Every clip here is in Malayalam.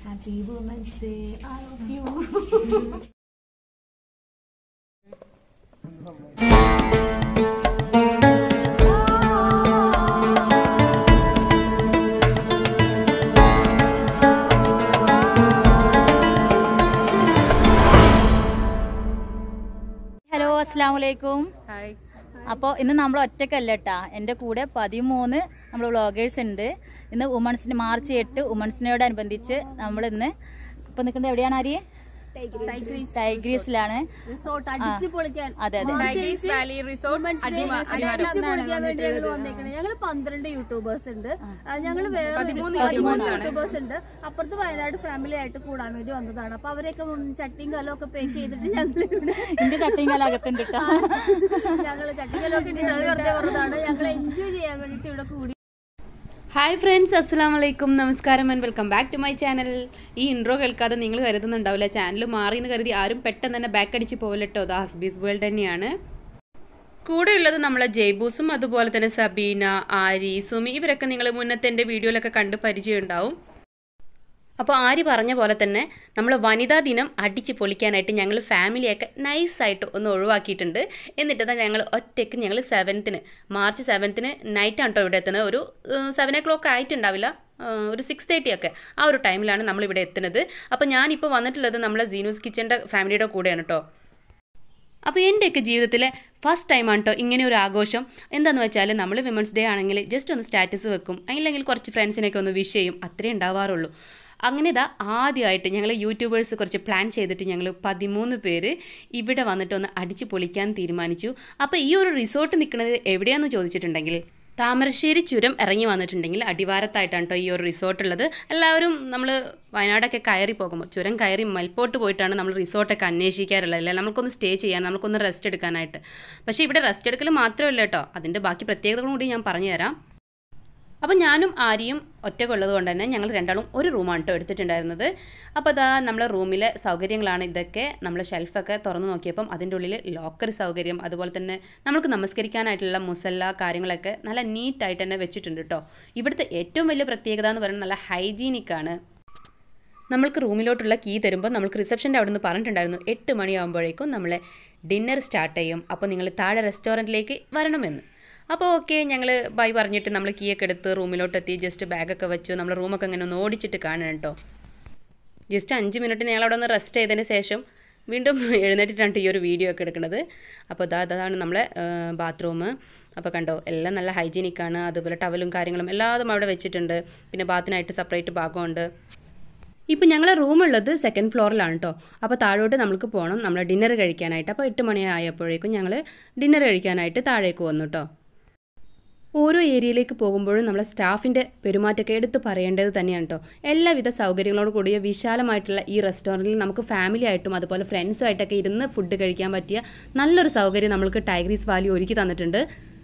Happy Women's Day, I love you. Hello അസ്സാം വലൈക്കും ഹായ് അപ്പോൾ ഇന്ന് നമ്മൾ ഒറ്റക്കല്ല കേട്ടാ എൻ്റെ കൂടെ പതിമൂന്ന് നമ്മൾ വ്ളോഗേഴ്സ് ഉണ്ട് ഇന്ന് വുമൺസിന് മാർച്ച് എട്ട് വുമൺസിനോടനുബന്ധിച്ച് നമ്മൾ ഇന്ന് ഇപ്പൊ നിൽക്കുന്നത് എവിടെയാണ് ആര്യ ടൈഗ്രീസിലാണ് റിസോർട്ട് അടിച്ചു പൊളിക്കാൻ അതെ അതെ ടൈഗേഴ്സ് വാലി റിസോർട്ട് അടിമ അടിവാരം അടിച്ചു പൊളിക്കാൻ വേണ്ടി ഞങ്ങൾ വന്നേക്കണേ ഞങ്ങള് പന്ത്രണ്ട് യൂട്യൂബേഴ്സ് ഉണ്ട് ആ, ഞങ്ങള് വേറെ പതിമൂന്ന് പതിമൂന്ന് YouTubers ആണ്. യൂട്യൂബേഴ്സ് ഉണ്ട് അപ്പുറത്ത് വയനാട് ഫാമിലി ആയിട്ട് കൂടാൻ വേണ്ടി വന്നതാണ് അപ്പൊ അവരെയൊക്കെ മുൻ ചട്ടിയും കലവും ഒക്കെ പേക്ക് ചെയ്തിട്ട് ഞങ്ങൾ ഇവിടെ എന്റെ ചട്ടിയും കലാകത്തുണ്ട് കേട്ടോ ഞങ്ങള് ചട്ടിയും കലവും ഒക്കെ ഇട്ടിട്ട് അത് വെറുതെ പറഞ്ഞതാണ് ഞങ്ങൾ എൻജോയ് ചെയ്യാൻ വേണ്ടിട്ട് ഇവിടെ കൂടി ഹായ് ഫ്രണ്ട്സ് അസ്സാം വലൈക്കും നമസ്കാരം and welcome back to my channel ഈ ഇൻട്രോ കേൾക്കാതെ നിങ്ങൾ കരുതുന്നുണ്ടാവില്ല ചാനൽ മാറി എന്ന് കരുതി ആരും പെട്ടെന്ന് തന്നെ ബാക്ക് അടിച്ച് പോകലട്ടോ അത് ഹസ്ബീസ് വേൾഡ് തന്നെയാണ് കൂടെ ഉള്ളത് നമ്മളെ ജയ്ബൂസും അതുപോലെ തന്നെ സബീന ആരി സുമി ഇവരൊക്കെ നിങ്ങൾ മുന്നത്തെ എൻ്റെ വീഡിയോയിലൊക്കെ കണ്ട് പരിചയം ഉണ്ടാവും അപ്പോൾ ആര് പറഞ്ഞ പോലെ തന്നെ നമ്മൾ വനിതാ ദിനം അടിച്ച് പൊളിക്കാനായിട്ട് ഞങ്ങൾ ഫാമിലിയൊക്കെ നൈസായിട്ട് ഒന്ന് ഒഴിവാക്കിയിട്ടുണ്ട് എന്നിട്ട് ഞങ്ങൾ ഒറ്റയ്ക്ക് ഞങ്ങൾ സെവൻത്തിന് മാർച്ച് സെവൻത്തിന് നൈറ്റാണ് കേട്ടോ ഇവിടെ എത്തുന്നത് ഒരു സെവൻ ഓ ക്ലോക്ക് ആയിട്ടുണ്ടാവില്ല ഏഹ് ഒരു സിക്സ് തേർട്ടി ഒക്കെ ആ ഒരു ടൈമിലാണ് നമ്മളിവിടെ എത്തുന്നത് അപ്പോൾ ഞാനിപ്പോൾ വന്നിട്ടുള്ളത് നമ്മളെ ജീനൂസ് കിച്ചൻ്റെ ഫാമിലിയുടെ കൂടെയാണ് കേട്ടോ അപ്പോൾ എൻ്റെയൊക്കെ ജീവിതത്തിലെ ഫസ്റ്റ് ടൈമാണ് കേട്ടോ ഇങ്ങനെ ഒരു ആഘോഷം എന്താണെന്ന് വെച്ചാൽ നമ്മൾ വിമൻസ് ഡേ ആണെങ്കിൽ ജസ്റ്റ് ഒന്ന് സ്റ്റാറ്റസ് വെക്കും അല്ലെങ്കിൽ കുറച്ച് ഫ്രണ്ട്സിനെയൊക്കെ ഒന്ന് വിഷ് ചെയ്യും അത്രേ ഉണ്ടാവാറുള്ളൂ അങ്ങനെ ഇതാ ആദ്യമായിട്ട് ഞങ്ങൾ യൂട്യൂബേഴ്സ് കുറച്ച് പ്ലാൻ ചെയ്തിട്ട് ഞങ്ങൾ പതിമൂന്ന് പേര് ഇവിടെ വന്നിട്ട് ഒന്ന് അടിച്ച് പൊളിക്കാൻ തീരുമാനിച്ചു അപ്പോൾ ഈ ഒരു റിസോർട്ട് നിൽക്കുന്നത് എവിടെയാണെന്ന് ചോദിച്ചിട്ടുണ്ടെങ്കിൽ താമരശ്ശേരി ചുരം ഇറങ്ങി വന്നിട്ടുണ്ടെങ്കിൽ അടിവാരത്തായിട്ടാണ് കേട്ടോ ഈ ഒരു റിസോർട്ട് ഉള്ളത് എല്ലാവരും നമ്മൾ വയനാടൊക്കെ കയറി പോകുമ്പോൾ ചുരം കയറി മൽപ്പോട്ട് പോയിട്ടാണ് നമ്മൾ റിസോർട്ടൊക്കെ അന്വേഷിക്കാറുള്ളത് അല്ലേ നമുക്കൊന്ന് സ്റ്റേ ചെയ്യാൻ നമുക്കൊന്ന് റെസ്റ്റ് എടുക്കാനായിട്ട് പക്ഷേ ഇവിടെ റെസ്റ്റ് എടുക്കൽ മാത്രമല്ല കേട്ടോ അതിൻ്റെ ബാക്കി പ്രത്യേകതകളും കൂടി ഞാൻ പറഞ്ഞു തരാം അപ്പോൾ ഞാനും ആര്യയും ഒറ്റക്കുള്ളത് കൊണ്ട് തന്നെ ഞങ്ങൾ രണ്ടാളും ഒരു റൂമാണ് കേട്ടോ എടുത്തിട്ടുണ്ടായിരുന്നത് അപ്പോൾ അതാ നമ്മളെ റൂമിലെ സൗകര്യങ്ങളാണ് ഇതൊക്കെ നമ്മൾ ഷെൽഫൊക്കെ തുറന്നു നോക്കിയപ്പം അതിൻ്റെ ഉള്ളിൽ ലോക്കർ സൗകര്യം അതുപോലെ തന്നെ നമുക്ക് നമസ്കരിക്കാനായിട്ടുള്ള മുസല്ല കാര്യങ്ങളൊക്കെ നല്ല നീറ്റായിട്ട് തന്നെ വെച്ചിട്ടുണ്ട് കേട്ടോ ഇവിടുത്തെ ഏറ്റവും വലിയ പ്രത്യേകത എന്ന് പറയുന്നത് നല്ല ഹൈജീനിക്കാണ് നമ്മൾക്ക് റൂമിലോട്ടുള്ള കീ തരുമ്പോൾ നമുക്ക് റിസപ്ഷൻ്റെ അവിടെ നിന്ന് പറഞ്ഞിട്ടുണ്ടായിരുന്നു എട്ട് മണിയാകുമ്പോഴേക്കും നമ്മളെ ഡിന്നർ സ്റ്റാർട്ട് ചെയ്യും അപ്പോൾ നിങ്ങൾ താഴെ റെസ്റ്റോറൻറ്റിലേക്ക് വരണമെന്ന് അപ്പോൾ ഓക്കെ ഞങ്ങൾ ബൈ പറഞ്ഞിട്ട് നമ്മൾ കീ ഒക്കെ എടുത്ത് റൂമിലോട്ട് എത്തി ജസ്റ്റ് ബാഗൊക്കെ വെച്ചു നമ്മൾ റൂമൊക്കെ ഇങ്ങനെ ഒന്ന് ഓടിച്ചിട്ട് കാണണം കേട്ടോ ജസ്റ്റ് അഞ്ച് മിനിറ്റ് ഞങ്ങൾ അവിടെ ഒന്ന് റെസ്റ്റ് ചെയ്തതിന് ശേഷം വീണ്ടും എഴുന്നേറ്റിട്ടാണ് ഈ ഒരു വീഡിയോ ഒക്കെ എടുക്കുന്നത് അപ്പോൾ ഇതാ അതാണ് നമ്മളെ ബാത്റൂം അപ്പോൾ കണ്ടോ എല്ലാം നല്ല ഹൈജീനിക്കാണ് അതുപോലെ ടവലും കാര്യങ്ങളും എല്ലാതും അവിടെ വെച്ചിട്ടുണ്ട് പിന്നെ ബാത്തിനായിട്ട് സെപ്പറേറ്റ് ഭാഗമുണ്ട് ഇപ്പം ഞങ്ങളെ റൂമുള്ളത് സെക്കൻഡ് ഫ്ലോറിലാണ് കേട്ടോ അപ്പോൾ താഴോട്ട് നമുക്ക് പോകണം നമ്മൾ ഡിന്നർ കഴിക്കാനായിട്ട് അപ്പോൾ എട്ട് മണിയായപ്പോഴേക്കും ഞങ്ങൾ ഡിന്നർ കഴിക്കാനായിട്ട് താഴേക്ക് വന്നു കേട്ടോ ഓരോ ഏരിയയിലേക്ക് പോകുമ്പോഴും നമ്മളെ സ്റ്റാഫിൻ്റെ പെരുമാറ്റമൊക്കെ എടുത്ത് പറയേണ്ടത് തന്നെയാണ് കേട്ടോ എല്ലാവിധ സൗകര്യങ്ങളോട് കൂടിയ വിശാലമായിട്ടുള്ള ഈ റെസ്റ്റോറൻറ്റിൽ നമുക്ക് ഫാമിലി ആയിട്ടും അതുപോലെ ഫ്രണ്ട്സുമായിട്ടൊക്കെ ഇരുന്ന് ഫുഡ് കഴിക്കാൻ പറ്റിയ നല്ലൊരു സൗകര്യം നമ്മൾക്ക് ടൈഗ്രീസ് വാലി ഒരുക്കി തന്നിട്ടുണ്ട്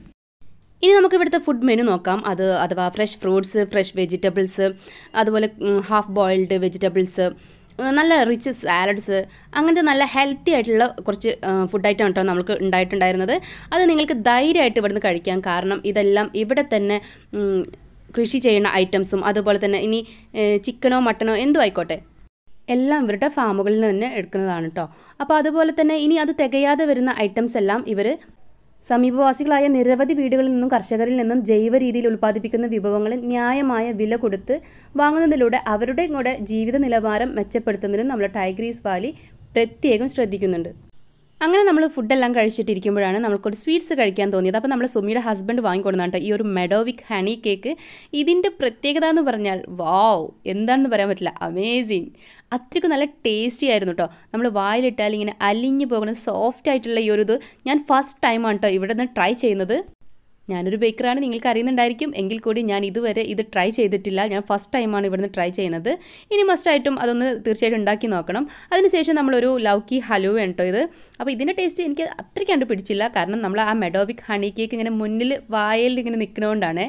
ഇനി നമുക്ക് ഇവിടുത്തെ ഫുഡ് മെനു നോക്കാം അത് അഥവാ ഫ്രഷ് ഫ്രൂട്ട്സ് ഫ്രഷ് വെജിറ്റബിൾസ് അതുപോലെ ഹാഫ് ബോയിൽഡ് വെജിറ്റബിൾസ് നല്ല റിച്ച് സാലഡ്സ് അങ്ങനത്തെ നല്ല ഹെൽത്തി ആയിട്ടുള്ള കുറച്ച് ഫുഡ് ഐറ്റം കേട്ടോ നമുക്ക് ഉണ്ടായിട്ടുണ്ടായിരുന്നത് അത് നിങ്ങൾക്ക് ധൈര്യമായിട്ട് ഇവിടുന്ന് കഴിക്കാം കാരണം ഇതെല്ലാം ഇവിടെ തന്നെ ഉം, കൃഷി ചെയ്യുന്ന ഐറ്റംസും അതുപോലെ തന്നെ ഇനി ചിക്കനോ മട്ടനോ എന്തോ ആയിക്കോട്ടെ എല്ലാം ഇവരുടെ ഫാമുകളിൽ നിന്ന് തന്നെ എടുക്കുന്നതാണ് കേട്ടോ അപ്പോൾ അതുപോലെ തന്നെ ഇനി അത് തികയാതെ വരുന്ന ഐറ്റംസ് എല്ലാം ഇവർ സമീപവാസികളായ നിരവധി വീടുകളിൽ നിന്നും കർഷകരിൽ നിന്നും ജൈവ രീതിയിൽ ഉൽപ്പാദിപ്പിക്കുന്ന വിഭവങ്ങൾ ന്യായമായ വില കൊടുത്ത് വാങ്ങുന്നതിലൂടെ അവരുടെ കൂടെ ജീവിത നിലവാരം മെച്ചപ്പെടുത്തുന്നതിനും നമ്മൾ ടൈഗ്രീസ് വാലി പ്രത്യേകം ശ്രദ്ധിക്കുന്നുണ്ട് അങ്ങനെ നമ്മൾ ഫുഡെല്ലാം കഴിച്ചിട്ടിരിക്കുമ്പോഴാണ് നമുക്കൊരു സ്വീറ്റ്സ് കഴിക്കാൻ തോന്നിയത് അപ്പോൾ നമ്മൾ സുമിയുടെ ഹസ്ബൻഡ് വാങ്ങിക്കൊടുന്നാണ് കേട്ടോ ഈ ഒരു മെഡോവിക് ഹണി കേക്ക് ഇതിൻ്റെ പ്രത്യേകത എന്ന് പറഞ്ഞാൽ വാവ് എന്താണെന്ന് പറയാൻ പറ്റില്ല അമേസിങ് അത്രയ്ക്ക് നല്ല ടേസ്റ്റി ആയിരുന്നു കേട്ടോ നമ്മൾ വായിലിട്ടാൽ ഇങ്ങനെ അലിഞ്ഞു പോകുന്ന സോഫ്റ്റ് ആയിട്ടുള്ള ഈ ഒരു ഇത് ഞാൻ ഫസ്റ്റ് ടൈമാണ് കേട്ടോ ഇവിടെ നിന്ന് ട്രൈ ചെയ്യുന്നത് ഞാനൊരു ബേക്കറാണ് നിങ്ങൾക്ക് അറിയുന്നുണ്ടായിരിക്കും എങ്കിൽ കൂടി ഞാൻ ഇതുവരെ ഇത് ട്രൈ ചെയ്തിട്ടില്ല ഞാൻ ഫസ്റ്റ് ടൈമാണ് ഇവിടുന്ന് ട്രൈ ചെയ്യുന്നത് ഇനി മസ്റ്റായിട്ടും അതൊന്ന് തീർച്ചയായിട്ടും ഉണ്ടാക്കി നോക്കണം അതിനുശേഷം നമ്മളൊരു ലൗക്കി ഹലുവ കേട്ടോ ഇത് അപ്പോൾ ഇതിൻ്റെ ടേസ്റ്റ് എനിക്ക് അത്രയ്ക്ക് കണ്ട് പിടിച്ചില്ല കാരണം നമ്മൾ ആ മെഡോവിക് ഹണി കേക്ക് ഇങ്ങനെ മുന്നിൽ വായയിൽ ഇങ്ങനെ നിൽക്കുന്നതുകൊണ്ടാണ്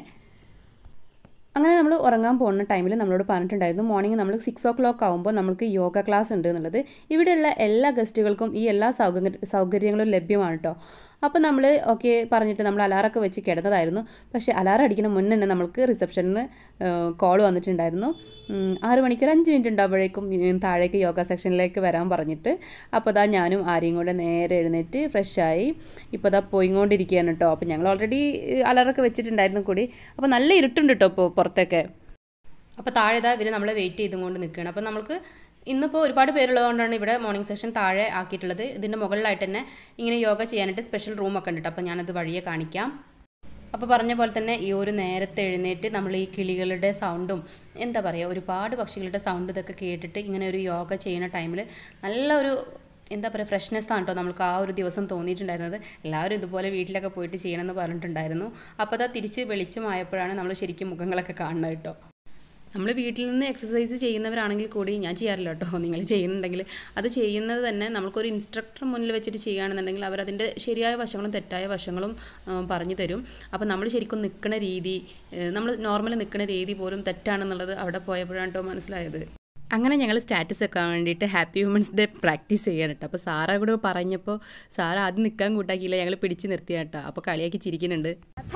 അങ്ങനെ നമ്മൾ ഉറങ്ങാൻ പോകുന്ന ടൈമിൽ നമ്മളോട് പറഞ്ഞിട്ടുണ്ടായിരുന്നു മോർണിംഗ് നമ്മൾ സിക്സ് ഓ ക്ലോക്ക് ആകുമ്പോൾ നമുക്ക് യോഗ ക്ലാസ് ഉണ്ട് എന്നുള്ളത് ഇവിടെയുള്ള എല്ലാ ഗസ്റ്റുകൾക്കും ഈ എല്ലാ സൗകര്യ സൗകര്യങ്ങളും ലഭ്യമാണ് കേട്ടോ അപ്പോൾ നമ്മൾ ഓക്കെ പറഞ്ഞിട്ട് നമ്മൾ അലാറൊക്കെ വെച്ച് കിടന്നതായിരുന്നു പക്ഷേ അലാറം അടിക്കുന്ന മുന്നേ തന്നെ നമുക്ക് റിസപ്ഷനിൽ നിന്ന് കോൾ വന്നിട്ടുണ്ടായിരുന്നു ഉം, ആറ് മണിക്ക് ഒരു അഞ്ച് മിനിറ്റ് ഉണ്ടാകുമ്പോഴേക്കും ഉം, താഴേക്ക് യോഗ സെക്ഷനിലേക്ക് വരാൻ പറഞ്ഞിട്ട് അപ്പോൾ ദാ ഞാനും ആരെയും കൂടെ നേരെ എഴുന്നേറ്റ് ഫ്രഷായി ഇപ്പോൾ ദാ പോയിക്കൊണ്ടിരിക്കുകയാണ് കേട്ടോ അപ്പോൾ ഞങ്ങൾ ഓൾറെഡി അലാറൊക്കെ വെച്ചിട്ടുണ്ടായിരുന്നു കൂടി അപ്പോൾ നല്ല ഇരുട്ടുണ്ട് കേട്ടോ ഇപ്പോൾ പുറത്തൊക്കെ അപ്പോൾ താഴെ ഇതാ ഇവർ നമ്മളെ വെയിറ്റ് ചെയ്തും കൊണ്ട് നിൽക്കുകയാണ് അപ്പോൾ നമുക്ക് ഇന്നിപ്പോൾ ഒരുപാട് പേരുള്ളതുകൊണ്ടാണ് ഇവിടെ മോർണിംഗ് സെഷൻ താഴെ ആക്കിയിട്ടുള്ളത് ഇതിൻ്റെ മുകളിലായിട്ട് തന്നെ ഇങ്ങനെ യോഗ ചെയ്യാനായിട്ട് സ്പെഷ്യൽ റൂമൊക്കെ ഉണ്ട് കേട്ടോ അപ്പോൾ ഞാനത് വഴിയെ കാണിക്കാം അപ്പോൾ പറഞ്ഞ പോലെ തന്നെ ഈ ഒരു നേരത്തെ എഴുന്നേറ്റ് നമ്മൾ ഈ കിളികളുടെ സൗണ്ടും എന്താ പറയുക ഒരുപാട് പക്ഷികളുടെ സൗണ്ട് ഇതൊക്കെ കേട്ടിട്ട് ഇങ്ങനെ ഒരു യോഗ ചെയ്യുന്ന ടൈമിൽ നല്ല ഒരു എന്താ പറയുക ഫ്രഷ്നെസ് ആണ് കേട്ടോ നമുക്ക് ആ ഒരു ദിവസം തോന്നിയിട്ടുണ്ടായിരുന്നത് എല്ലാവരും ഇതുപോലെ വീട്ടിലൊക്കെ പോയിട്ട് ചെയ്യണമെന്ന് പറഞ്ഞിട്ടുണ്ടായിരുന്നു അപ്പോൾ അതാ തിരിച്ച് വെളിച്ചമായപ്പോഴാണ് നമ്മൾ ശരിക്കും മുഖങ്ങളൊക്കെ കാണുന്നത് കേട്ടോ നമ്മൾ വീട്ടിൽ നിന്ന് എക്സസൈസ് ചെയ്യുന്നവരാണെങ്കിൽ കൂടി ഞാൻ ചെയ്യാറില്ല കേട്ടോ നിങ്ങൾ ചെയ്യുന്നുണ്ടെങ്കിൽ അത് ചെയ്യുന്നത് തന്നെ നമുക്കൊരു ഇൻസ്ട്രക്ടർ മുന്നിൽ വെച്ചിട്ട് ചെയ്യുകയാണെന്നുണ്ടെങ്കിൽ അവരതിൻ്റെ ശരിയായ വശങ്ങളും തെറ്റായ വശങ്ങളും ആ, പറഞ്ഞു തരും അപ്പോൾ നമ്മൾ ശരിക്കും നിൽക്കുന്ന രീതി നമ്മൾ നോർമൽ നിൽക്കുന്ന രീതി പോലും തെറ്റാണെന്നുള്ളത് അവിടെ പോയപ്പോഴാണ് കേട്ടോ മനസ്സിലായത് അങ്ങനെ ഞങ്ങൾ സ്റ്റാറ്റസ് വെക്കാൻ വേണ്ടിയിട്ട് ഹാപ്പി വുമൻസ് ഡേ പ്രാക്ടീസ് ചെയ്യാൻ കേട്ടോ അപ്പോൾ സാറാ കൂടെ പറഞ്ഞപ്പോൾ സാർ ആദ്യം നിൽക്കാൻ കൂട്ടാക്കിയില്ല ഞങ്ങൾ പിടിച്ച് നിർത്തിയ കേട്ടോ അപ്പോൾ കളിയാക്കി ചിരിക്കുന്നുണ്ട്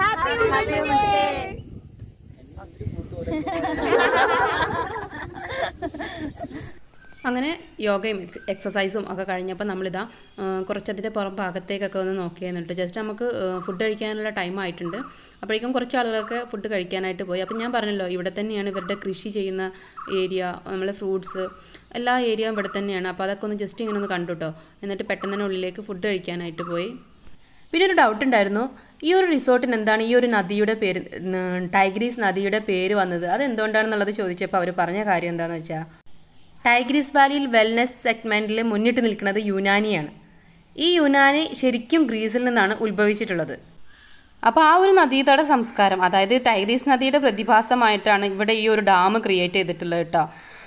അങ്ങനെ യോഗയും എക്സ് എക്സസൈസും ഒക്കെ കഴിഞ്ഞപ്പോൾ നമ്മളിതാ ആ, കുറച്ചതിൻ്റെ പുറം ഭാഗത്തേക്കൊക്കെ ഒന്ന് നോക്കിയെന്നിട്ട് ജസ്റ്റ് നമുക്ക് ഫുഡ് കഴിക്കാനുള്ള ടൈം ആയിട്ടുണ്ട് അപ്പോഴേക്കും കുറച്ച് ആളുകളൊക്കെ ഫുഡ് കഴിക്കാനായിട്ട് പോയി അപ്പം ഞാൻ പറഞ്ഞല്ലോ ഇവിടെ തന്നെയാണ് ഇവരുടെ കൃഷി ചെയ്യുന്ന ഏരിയ നമ്മളെ ഫ്രൂട്ട്സ് എല്ലാ ഏരിയയും ഇവിടെ തന്നെയാണ് അപ്പോൾ അതൊക്കെ ഒന്ന് ജസ്റ്റ് ഇങ്ങനെ ഒന്ന് കണ്ടു കേട്ടോ എന്നിട്ട് പെട്ടെന്ന് തന്നെ ഉള്ളിലേക്ക് ഫുഡ് കഴിക്കാനായിട്ട് പോയി പിന്നെ ഒരു ഡൗട്ട് ഉണ്ടായിരുന്നു ഈ ഒരു റിസോർട്ടിന് എന്താണ് ഈ ഒരു നദിയുടെ പേര് ഉം, ടൈഗ്രീസ് നദിയുടെ പേര് വന്നത് അത് എന്തുകൊണ്ടാണെന്നുള്ളത് ചോദിച്ചപ്പോൾ അവർ പറഞ്ഞ കാര്യം എന്താണെന്ന് വെച്ചാൽ ടൈഗ്രീസ് വാലിയിൽ വെൽനെസ് സെഗ്മെൻറ്റിൽ മുന്നിട്ട് നിൽക്കുന്നത് യുനാനിയാണ് ഈ യുനാനി ശരിക്കും ഗ്രീസിൽ നിന്നാണ് ഉത്ഭവിച്ചിട്ടുള്ളത് അപ്പോൾ ആ ഒരു നദീതട സംസ്കാരം അതായത് ടൈഗ്രീസ് നദിയുടെ പ്രതിഭാസമായിട്ടാണ് ഇവിടെ ഈ ഒരു ഡാം ക്രിയേറ്റ് ചെയ്തിട്ടുള്ളത് കേട്ടോ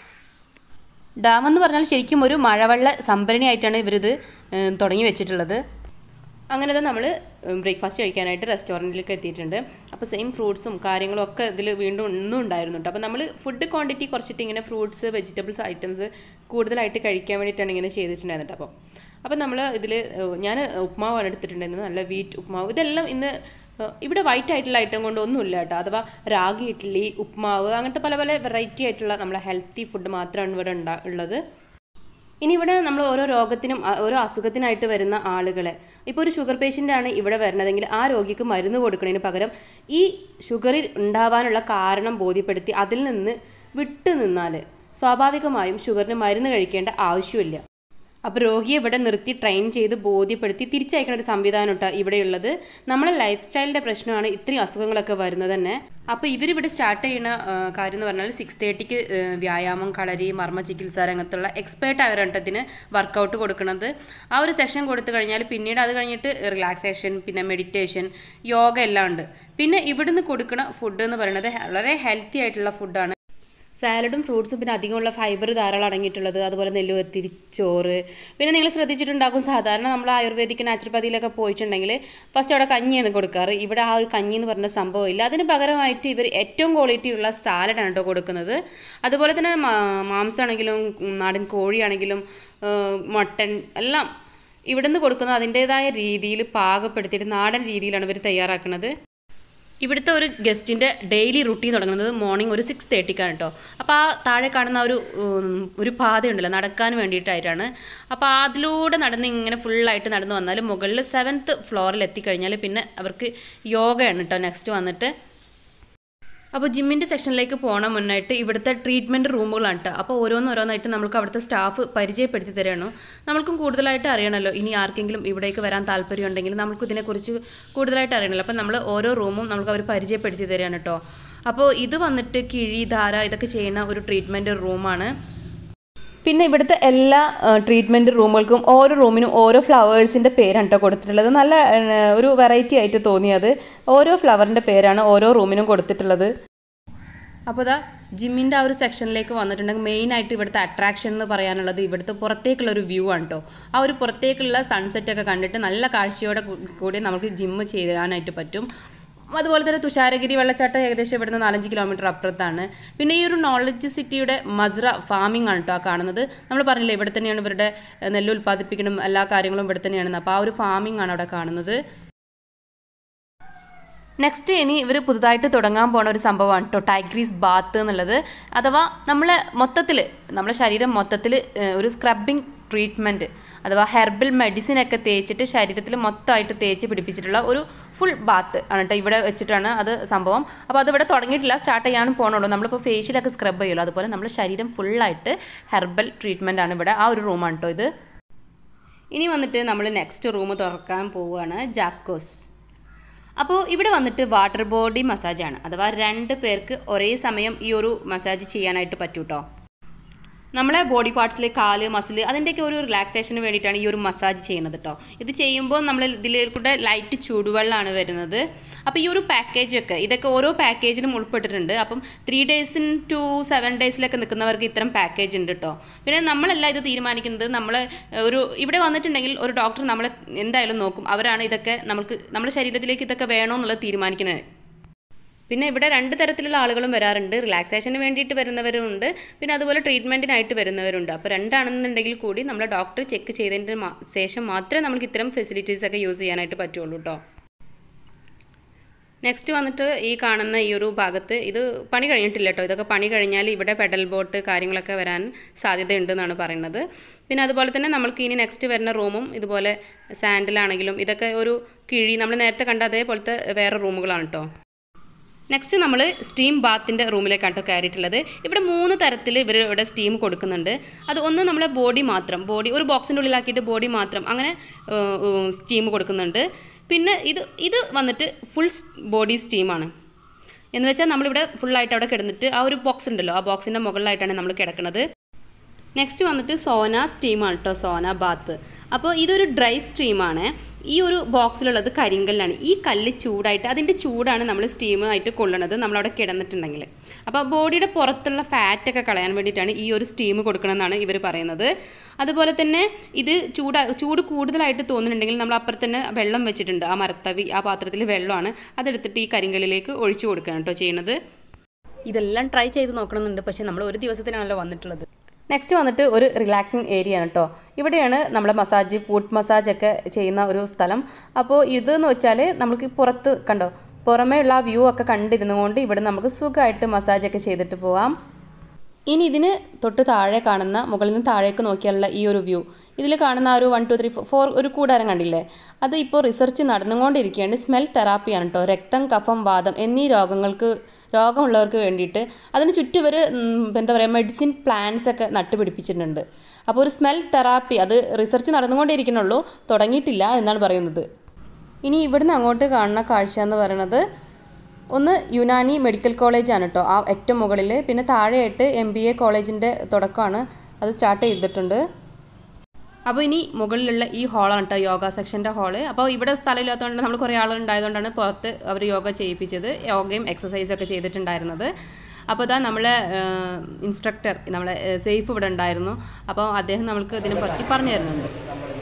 ഡാം എന്ന് പറഞ്ഞാൽ ശരിക്കും ഒരു മഴവെള്ള സംഭരണിയായിട്ടാണ് ഇവരിത് ഏഹ്, തുടങ്ങി വെച്ചിട്ടുള്ളത് അങ്ങനെ തന്നെ നമ്മൾ ബ്രേക്ക്ഫാസ്റ്റ് കഴിക്കാനായിട്ട് റെസ്റ്റോറൻറ്റിലേക്ക് എത്തിയിട്ടുണ്ട് അപ്പോൾ സെയിം ഫ്രൂട്ട്സും കാര്യങ്ങളും ഒക്കെ ഇതിൽ വീണ്ടും ഒന്നും ഉണ്ടായിരുന്നു കേട്ടോ അപ്പോൾ നമ്മൾ ഫുഡ് ക്വാണ്ടിറ്റി കുറച്ചിട്ട് ഇങ്ങനെ ഫ്രൂട്ട്സ് വെജിറ്റബിൾസ് ഐറ്റംസ് കൂടുതലായിട്ട് കഴിക്കാൻ വേണ്ടിയിട്ടാണ് ഇങ്ങനെ ചെയ്തിട്ടുണ്ടായിരുന്നത് അപ്പോൾ അപ്പോൾ നമ്മൾ ഇതിൽ ഞാൻ ഉപ്മാവാണ് എടുത്തിട്ടുണ്ടായിരുന്നത് നല്ല വീറ്റ് ഉപ്മാവ് ഇതെല്ലാം ഇന്ന് ഏഹ്, ഇവിടെ വൈറ്റ് ആയിട്ടുള്ള ഐറ്റം കൊണ്ട് ഒന്നുമില്ല കേട്ടോ അഥവാ റാഗി ഇഡ്ഡലി ഉപ്മാവ് അങ്ങനത്തെ പല പല വെറൈറ്റി ആയിട്ടുള്ള നമ്മളെ ഹെൽത്തി ഫുഡ് മാത്രമാണ് ഇവിടെ ഉണ്ടാ ഉള്ളത് ഇനി ഇവിടെ നമ്മൾ ഓരോ രോഗത്തിനും അ- ഓരോ അസുഖത്തിനായിട്ട് വരുന്ന ആളുകളെ ഇപ്പോൾ ഒരു ഷുഗർ പേഷ്യൻ്റ് ആണ് ഇവിടെ വരുന്നതെങ്കിൽ ആ രോഗിക്ക് മരുന്ന് കൊടുക്കുന്നതിന് പകരം ഈ ഷുഗറിൽ ഉണ്ടാവാനുള്ള കാരണം ബോധ്യപ്പെടുത്തി അതിൽ നിന്ന് വിട്ടു നിന്നാൽ സ്വാഭാവികമായും ഷുഗറിന് മരുന്ന് കഴിക്കേണ്ട ആവശ്യമില്ല അപ്പോൾ രോഗിയെ ഇവിടെ നിർത്തി ട്രെയിൻ ചെയ്ത് ബോധ്യപ്പെടുത്തി തിരിച്ചയക്കുന്ന ഒരു സംവിധാനം കേട്ടോ ഇവിടെയുള്ളത് നമ്മളെ ലൈഫ് സ്റ്റൈലിൻ്റെ പ്രശ്നമാണ് ഇത്രയും അസുഖങ്ങളൊക്കെ വരുന്നത് തന്നെ അപ്പോൾ ഇവരിവിടെ സ്റ്റാർട്ട് ചെയ്യുന്ന ആ, കാര്യം എന്ന് പറഞ്ഞാൽ സിക്സ് തേർട്ടിക്ക് വ്യായാമം കളരി മർമ്മ ചികിത്സ രംഗത്തുള്ള എക്സ്പേർട്ട് ആയവരട്ടത്തിന് വർക്കൗട്ട് കൊടുക്കുന്നത് ആ ഒരു സെഷൻ കൊടുത്തു കഴിഞ്ഞാൽ പിന്നീട് അത് കഴിഞ്ഞിട്ട് റിലാക്സേഷൻ പിന്നെ മെഡിറ്റേഷൻ യോഗ എല്ലാം ഉണ്ട് പിന്നെ ഇവിടുന്ന് കൊടുക്കുന്ന ഫുഡ് എന്ന് പറയുന്നത് വളരെ ഹെൽത്തി ആയിട്ടുള്ള ഫുഡാണ് സാലഡും ഫ്രൂട്ട്സും പിന്നെ അധികമുള്ള ഫൈബർ ധാരാളം അടങ്ങിയിട്ടുള്ളത് അതുപോലെ നെല്ലുകത്തിരി ചോറ് പിന്നെ നിങ്ങൾ ശ്രദ്ധിച്ചിട്ടുണ്ടാകും സാധാരണ നമ്മൾ ആയുർവേദിക് നാച്ചുറോപ്പതിയിലൊക്കെ പോയിട്ടുണ്ടെങ്കിൽ ഫസ്റ്റ് അവിടെ കഞ്ഞിയാണ് കൊടുക്കാറ് ഇവിടെ ആ ഒരു കഞ്ഞി എന്ന് പറഞ്ഞ സംഭവം ഇല്ല അതിന് പകരമായിട്ട് ഇവർ ഏറ്റവും ക്വാളിറ്റി ഉള്ള സാലഡാണ് കേട്ടോ കൊടുക്കുന്നത് അതുപോലെ തന്നെ മാ- മാംസമാണെങ്കിലും ഉം, നാടൻ കോഴിയാണെങ്കിലും ഏഹ്, മട്ടൻ എല്ലാം ഇവിടുന്ന് കൊടുക്കുന്ന അതിൻ്റേതായ രീതിയിൽ പാകപ്പെടുത്തിയിട്ട് നാടൻ രീതിയിലാണ് ഇവർ തയ്യാറാക്കുന്നത് ഇവിടുത്തെ ഒരു ഗസ്റ്റിൻ്റെ ഡെയിലി റുട്ടീൻ തുടങ്ങുന്നത് മോർണിംഗ് ഒരു സിക്സ് തേർട്ടിക്കാണ് കേട്ടോ അപ്പോൾ ആ താഴെ കാണുന്ന ആ ഒരു ഉം, ഒരു പാതയുണ്ടല്ലോ നടക്കാൻ വേണ്ടിയിട്ടായിട്ടാണ് അപ്പോൾ അതിലൂടെ നടന്ന് ഇങ്ങനെ ഫുള്ളായിട്ട് നടന്ന് വന്നാൽ മുകളിൽ സെവൻത്ത് ഫ്ലോറിൽ എത്തിക്കഴിഞ്ഞാൽ പിന്നെ അവർക്ക് യോഗയാണ് കേട്ടോ നെക്സ്റ്റ് വന്നിട്ട് അപ്പോൾ ജിമ്മിൻ്റെ സെക്ഷനിലേക്ക് പോകണ മുന്നായിട്ട് ഇവിടുത്തെ ട്രീറ്റ്മെൻറ്റ് റൂമുകളാണ് കേട്ടോ അപ്പോൾ ഓരോന്നോരോന്നായിട്ട് നമുക്ക് അവിടുത്തെ സ്റ്റാഫ് പരിചയപ്പെടുത്തി തരാണോ നമ്മൾക്കും കൂടുതലായിട്ട് അറിയണമല്ലോ ഇനി ആർക്കെങ്കിലും ഇവിടേക്ക് വരാൻ താല്പര്യം ഉണ്ടെങ്കിൽ നമുക്ക് ഇതിനെക്കുറിച്ച് കൂടുതലായിട്ട് അറിയണമല്ലോ അപ്പോൾ നമ്മൾ ഓരോ റൂമും നമുക്ക് അവർ പരിചയപ്പെടുത്തി തരാണ് കേട്ടോ അപ്പോൾ ഇത് വന്നിട്ട് കിഴി ധാര ഇതൊക്കെ ചെയ്യുന്ന ഒരു ട്രീറ്റ്മെൻറ്റ് റൂമാണ് പിന്നെ ഇവിടുത്തെ എല്ലാ ട്രീറ്റ്മെൻറ്റ് റൂമുകൾക്കും ഓരോ റൂമിനും ഓരോ ഫ്ലവേഴ്സിൻ്റെ പേരാണ് കേട്ടോ കൊടുത്തിട്ടുള്ളത് നല്ല ഏഹ്, ഒരു വെറൈറ്റി ആയിട്ട് തോന്നിയത് ഓരോ ഫ്ലവറിൻ്റെ പേരാണ് ഓരോ റൂമിനും കൊടുത്തിട്ടുള്ളത് അപ്പോൾ ഇതാ ജിമ്മിൻ്റെ ആ ഒരു സെക്ഷനിലേക്ക് വന്നിട്ടുണ്ടെങ്കിൽ മെയിനായിട്ട് ഇവിടുത്തെ അട്രാക്ഷൻ എന്ന് പറയാനുള്ളത് ഇവിടുത്തെ പുറത്തേക്കുള്ള ഒരു വ്യൂ ആണ് കേട്ടോ ആ ഒരു പുറത്തേക്കുള്ള സൺസെറ്റ് ഒക്കെ കണ്ടിട്ട് നല്ല കാഴ്ചയോടെ കൂ- കൂടി നമുക്ക് ജിമ്മ് ചെയ്യാനായിട്ട് പറ്റും അതുപോലെ തന്നെ തുഷാരഗിരി വെള്ളച്ചാട്ടം ഏകദേശം ഇവിടുന്ന് നാലഞ്ച് കിലോമീറ്റർ അപ്പുറത്താണ് പിന്നെ ഈ ഒരു നോളജ് സിറ്റിയുടെ മസ്ര ഫാമിംഗ് ആണ് കേട്ടോ ആ കാണുന്നത് നമ്മൾ പറഞ്ഞില്ലേ ഇവിടെ തന്നെയാണ് ഇവരുടെ ഏഹ്, നെല്ല് ഉൽപ്പാദിപ്പിക്കണം എല്ലാ കാര്യങ്ങളും ഇവിടെ തന്നെയാണ് അപ്പോൾ ആ ഒരു ഫാമിംഗ് ആണ് അവിടെ കാണുന്നത് നെക്സ്റ്റ് ഇനി ഇവർ പുതുതായിട്ട് തുടങ്ങാൻ പോണ ഒരു സംഭവമാണ് കേട്ടോ ടൈഗ്രീസ് ബാത്ത് എന്നുള്ളത് അഥവാ നമ്മളെ മൊത്തത്തിൽ നമ്മുടെ ശരീരം മൊത്തത്തിൽ ഒരു സ്ക്രബിങ് ട്രീറ്റ്മെൻറ്റ് അഥവാ ഹെർബൽ മെഡിസിൻ ഒക്കെ തേച്ചിട്ട് ശരീരത്തിൽ മൊത്തമായിട്ട് തേച്ച് പിടിപ്പിച്ചിട്ടുള്ള ഒരു ഫുൾ ബാത്ത് ആണ് കേട്ടോ ഇവിടെ വെച്ചിട്ടാണ് അത് സംഭവം അപ്പോൾ അത് ഇവിടെ തുടങ്ങിയിട്ടില്ല സ്റ്റാർട്ട് ചെയ്യാനും പോകണുള്ളൂ നമ്മളിപ്പോൾ ഫേഷ്യലൊക്കെ സ്ക്രബ് ചെയ്യുമല്ലോ അതുപോലെ നമ്മുടെ ശരീരം ഫുള്ളായിട്ട് ഹെർബൽ ട്രീറ്റ്മെൻ്റ് ആണ് ഇവിടെ ആ ഒരു റൂമാണ് കേട്ടോ ഇത് ഇനി വന്നിട്ട് നമ്മൾ നെക്സ്റ്റ് റൂം തുറക്കാൻ പോവുകയാണ് ജാക്കോസ് അപ്പോൾ ഇവിടെ വന്നിട്ട് വാട്ടർ ബോഡി മസാജാണ് അഥവാ രണ്ട് പേർക്ക് ഒരേ സമയം ഈ ഒരു മസാജ് ചെയ്യാനായിട്ട് പറ്റൂട്ടോ നമ്മളെ ബോഡി പാർട്സിൽ കാല് മസിൽ അതിൻ്റെയൊക്കെ ഒരു റിലാക്സേഷന് വേണ്ടിയിട്ടാണ് ഈ ഒരു മസാജ് ചെയ്യുന്നത് കേട്ടോ ഇത് ചെയ്യുമ്പോൾ നമ്മൾ ഇതിൽ കൂടെ ലൈറ്റ് ചൂടുവെള്ളമാണ് വരുന്നത് അപ്പോൾ ഈ ഒരു പാക്കേജൊക്കെ ഇതൊക്കെ ഓരോ പാക്കേജിലും ഉൾപ്പെട്ടിട്ടുണ്ട് അപ്പം ത്രീ ഡേയ്സിൻ ടു സെവൻ ഡേയ്സിലൊക്കെ നിൽക്കുന്നവർക്ക് ഇത്തരം പാക്കേജ് ഉണ്ട് കേട്ടോ പിന്നെ നമ്മളല്ല ഇത് തീരുമാനിക്കുന്നത് നമ്മൾ ഒരു ഇവിടെ വന്നിട്ടുണ്ടെങ്കിൽ ഒരു ഡോക്ടർ നമ്മളെ എന്തായാലും നോക്കും അവരാണ് ഇതൊക്കെ നമുക്ക് നമ്മുടെ ശരീരത്തിലേക്ക് ഇതൊക്കെ വേണോ എന്നുള്ളത് തീരുമാനിക്കുന്നത് പിന്നെ ഇവിടെ രണ്ട് തരത്തിലുള്ള ആളുകളും വരാറുണ്ട് റിലാക്സേഷന് വേണ്ടിയിട്ട് വരുന്നവരുണ്ട് പിന്നെ അതുപോലെ ട്രീറ്റ്മെൻറ്റിനായിട്ട് വരുന്നവരുണ്ട് അപ്പോൾ രണ്ടാണെന്നുണ്ടെങ്കിൽ കൂടി നമ്മളെ ഡോക്ടർ ചെക്ക് ചെയ്തതിന് മാ- ശേഷം മാത്രമേ നമുക്ക് ഇത്തരം ഫെസിലിറ്റീസ് ഒക്കെ യൂസ് ചെയ്യാനായിട്ട് പറ്റുള്ളൂ കേട്ടോ നെക്സ്റ്റ് വന്നിട്ട് ഈ കാണുന്ന ഈ ഒരു ഭാഗത്ത് ഇത് പണി കഴിഞ്ഞിട്ടില്ല കേട്ടോ ഇതൊക്കെ പണി കഴിഞ്ഞാൽ ഇവിടെ പെഡൽ ബോട്ട് കാര്യങ്ങളൊക്കെ വരാൻ സാധ്യതയുണ്ടെന്നാണ് പറയുന്നത് പിന്നെ അതുപോലെ തന്നെ നമ്മൾക്ക് ഇനി നെക്സ്റ്റ് വരുന്ന റൂമും ഇതുപോലെ സാൻഡിലാണെങ്കിലും ഇതൊക്കെ ഒരു കിഴി നമ്മൾ നേരത്തെ കണ്ട അതേപോലത്തെ വേറെ റൂമുകളാണ് കേട്ടോ നെക്സ്റ്റ് നമ്മൾ സ്റ്റീം ബാത്തിൻ്റെ റൂമിലേക്കാണ് കേട്ടോ കയറിയിട്ടുള്ളത് ഇവിടെ മൂന്ന് തരത്തിൽ ഇവർ ഇവിടെ സ്റ്റീം കൊടുക്കുന്നുണ്ട് അത് ഒന്ന് നമ്മളെ ബോഡി മാത്രം ബോഡി ഒരു ബോക്സിൻ്റെ ഉള്ളിലാക്കിയിട്ട് ബോഡി മാത്രം അങ്ങനെ സ്റ്റീം കൊടുക്കുന്നുണ്ട് പിന്നെ ഇത് ഇത് വന്നിട്ട് ഫുൾ ബോഡി സ്റ്റീമാണ് എന്ന് വെച്ചാൽ നമ്മളിവിടെ ഫുള്ളായിട്ട് അവിടെ കിടന്നിട്ട് ആ ഒരു ബോക്സ് ഉണ്ടല്ലോ ആ ബോക്സിൻ്റെ മുകളിലായിട്ടാണ് നമ്മൾ കിടക്കുന്നത് നെക്സ്റ്റ് വന്നിട്ട് സോന സ്റ്റീമാണ് കേട്ടോ സോന ബാത്ത് അപ്പോൾ ഇതൊരു ഡ്രൈ സ്ട്രീമാണ് ഈ ഒരു ബോക്സിലുള്ളത് കരിങ്കല്ലാണ് ഈ കല്ല് ചൂടായിട്ട് അതിൻ്റെ ചൂടാണ് നമ്മൾ സ്റ്റീമായിട്ട് കൊള്ളുന്നത് നമ്മളവിടെ കിടന്നിട്ടുണ്ടെങ്കിൽ അപ്പോൾ ബോഡിയുടെ പുറത്തുള്ള ഫാറ്റൊക്കെ കളയാൻ വേണ്ടിയിട്ടാണ് ഈ ഒരു സ്റ്റീം കൊടുക്കണമെന്നാണ് ഇവർ പറയുന്നത് അതുപോലെ തന്നെ ഇത് ചൂട് ചൂട് കൂടുതലായിട്ട് തോന്നുന്നുണ്ടെങ്കിൽ നമ്മൾ അപ്പുറത്ത് തന്നെ വെള്ളം വെച്ചിട്ടുണ്ട് ആ മരത്തവി ആ പാത്രത്തിൽ വെള്ളമാണ് അതെടുത്തിട്ട് ഈ കരിങ്കല്ലിലേക്ക് ഒഴിച്ചു കൊടുക്കുകയാണ് കേട്ടോ ചെയ്യുന്നത് ഇതെല്ലാം ട്രൈ ചെയ്ത് നോക്കണമെന്നുണ്ട് പക്ഷേ നമ്മൾ ഒരു ദിവസത്തിനാണല്ലോ വന്നിട്ടുള്ളത് നെക്സ്റ്റ് വന്നിട്ട് ഒരു റിലാക്സിങ് ഏരിയ ആണ് കേട്ടോ ഇവിടെയാണ് നമ്മളെ മസാജ് ഫുഡ് മസാജ് ഒക്കെ ചെയ്യുന്ന ഒരു സ്ഥലം അപ്പോൾ ഇതെന്ന് വെച്ചാൽ നമുക്ക് പുറത്ത് കണ്ടോ പുറമേ ഉള്ള ആ വ്യൂ ഒക്കെ കണ്ടിരുന്നുകൊണ്ട് ഇവിടെ നമുക്ക് സുഖമായിട്ട് മസാജ് ഒക്കെ ചെയ്തിട്ട് പോവാം ഇനി ഇതിന് തൊട്ട് താഴെ കാണുന്ന മുകളിൽ നിന്ന് താഴേക്ക് നോക്കിയാലുള്ള ഈ ഒരു വ്യൂ ഇതിൽ കാണുന്ന ആ ഒരു വൺ ടു ത്രീ ഫോർ ഒരു കൂടാരം കണ്ടില്ലേ അത് ഇപ്പോൾ റിസർച്ച് നടന്നുകൊണ്ടിരിക്കുകയാണ് സ്മെൽ തെറാപ്പിയാണ് കേട്ടോ രക്തം കഫം വാദം എന്നീ രോഗങ്ങൾക്ക് രോഗമുള്ളവർക്ക് വേണ്ടിയിട്ട് അതിന് ചുറ്റും ഇവർ എന്താ പറയുക മെഡിസിൻ പ്ലാന്റ്സ് ഒക്കെ നട്ടുപിടിപ്പിച്ചിട്ടുണ്ട് അപ്പോൾ ഒരു സ്മെൽ തെറാപ്പി അത് റിസർച്ച് നടന്നുകൊണ്ടിരിക്കണുള്ളൂ തുടങ്ങിയിട്ടില്ല എന്നാണ് പറയുന്നത് ഇനി ഇവിടുന്ന് അങ്ങോട്ട് കാണുന്ന കാഴ്ച എന്ന് പറയുന്നത് ഒന്ന് യുനാനി മെഡിക്കൽ കോളേജാണ് കേട്ടോ ആ ഏറ്റവും മുകളിൽ പിന്നെ താഴെയായിട്ട് എം ബി എ കോളേജിൻ്റെ തുടക്കമാണ് അത് സ്റ്റാർട്ട് ചെയ്തിട്ടുണ്ട് അപ്പോൾ ഇനി മുകളിലുള്ള ഈ ഹാളാണ് കേട്ടോ യോഗ സെക്ഷൻ്റെ ഹാള് അപ്പോൾ ഇവിടെ സ്ഥലമില്ലാത്തതുകൊണ്ട് നമ്മൾ കുറേ ആളുകൾ ഉണ്ടായതുകൊണ്ടാണ് പുറത്ത് അവർ യോഗ ചെയ്യിപ്പിച്ചത് യോഗയും എക്സസൈസും ഒക്കെ ചെയ്തിട്ടുണ്ടായിരുന്നത് അപ്പോൾ ഇതാ നമ്മളെ ഇൻസ്ട്രക്ടർ നമ്മളെ സേഫ് ഇവിടെ ഉണ്ടായിരുന്നു അപ്പോൾ അദ്ദേഹം നമ്മൾക്ക് ഇതിനെ പറ്റി പറഞ്ഞു തരുന്നുണ്ട്